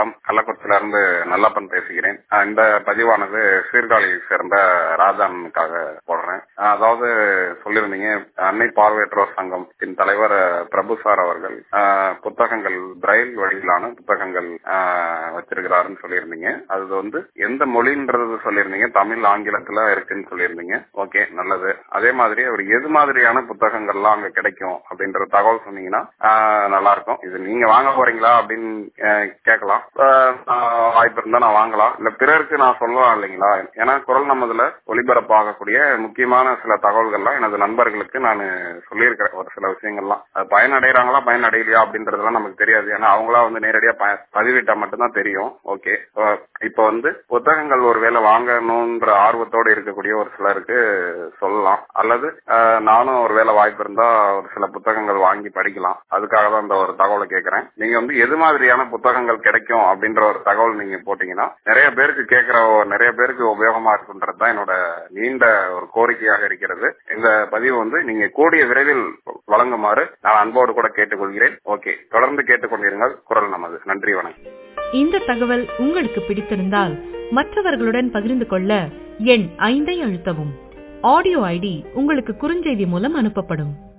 வணக்கம் கள்ளக்குறிச்சியில இருந்து நல்லப்பன் பேசுகிறேன் அஹ் இந்த பதிவானது சீர்காழியை சேர்ந்த ராஜானுக்காக போடுறேன் அஹ் அதாவது சொல்லியிருந்தீங்க அன்னை பார்வையற்றோர் சங்கத்தின் தலைவர் அஹ், பிரபு சார் அவர்கள் அஹ், புத்தகங்கள் பிரைல் வழியிலான புத்தகங்கள் அஹ், வச்சிருக்கிறாருன்னு சொல்லியிருந்தீங்க அது வந்து எந்த மொழின்றது சொல்லியிருந்தீங்க தமிழ் ஆங்கிலத்துல இருக்குன்னு சொல்லியிருந்தீங்க ஓகே நல்லது அதே மாதிரி அவர் எது மாதிரியான புத்தகங்கள்லாம் அங்க கிடைக்கும் அப்படின்ற தகவல் சொன்னீங்கன்னா ஆஹ், நல்லா இருக்கும் இது நீங்க வாங்க போறீங்களா அப்படின்னு ஆஹ், கேட்கலாம் ஆஹ், ஆஹ், வாய்ப்பு இருந்தா நான் வாங்கலாம் இல்ல பிறருக்கு நான் சொல்லலாம் இல்லைங்களா ஏன்னா குரல் நமதுல ஒளிபரப்பாகக்கூடிய முக்கியமான சில தகவல்கள்லாம் எனது நண்பர்களுக்கு நான் சொல்லியிருக்கிறேன் ஒரு சில விஷயங்கள்லாம் அது பயனடைறாங்களா பயனடையலையா அப்படின்றதெல்லாம் நமக்கு தெரியாது ஏன்னா அவங்களா வந்து நேரடியா ப- பதிவிட்டா மட்டும்தான் தெரியும் ஓகே இப்போ வந்து புத்தகங்கள் ஒருவேளை வாங்கணும்ன்ற ஆர்வத்தோட இருக்கக்கூடிய ஒரு சிலருக்கு சொல்லலாம் அல்லது ஆஹ், நானும் ஒருவேளை வாய்ப்பு இருந்தா ஒரு சில புத்தகங்கள் வாங்கி படிக்கலாம் அதுக்காக தான் இந்த ஒரு தகவலை கேட்கறேன் நீங்க வந்து எது மாதிரியான புத்தகங்கள் கிடைக்கும் அப்படின்ற ஒரு தகவல் நீங்க போட்டீங்கன்னா நிறைய பேருக்கு கேட்கிற நிறைய பேருக்கு உபயோகமா இருக்குன்றது தான் என்னோட நீண்ட ஒரு கோரிக்கையாக இருக்கிறது இந்த பதிவு வந்து நீங்க கூடிய விரைவில் வழங்குமாறு நான் அன்போடு கூட கேட்டுக்கொள்கிறேன் ஓகே தொடர்ந்து கேட்டுக்கொண்டிருங்கள் குரல் நமது நன்றி வணக்கம் இந்த தகவல் உங்களுக்கு பிடித்திருந்தால் மற்றவர்களுடன் பகிர்ந்து கொள்ள எண் ஐந்தை அழுத்தவும் ஆடியோ ஐடி உங்களுக்கு குறுஞ்செய்தி மூலம் அனுப்பப்படும்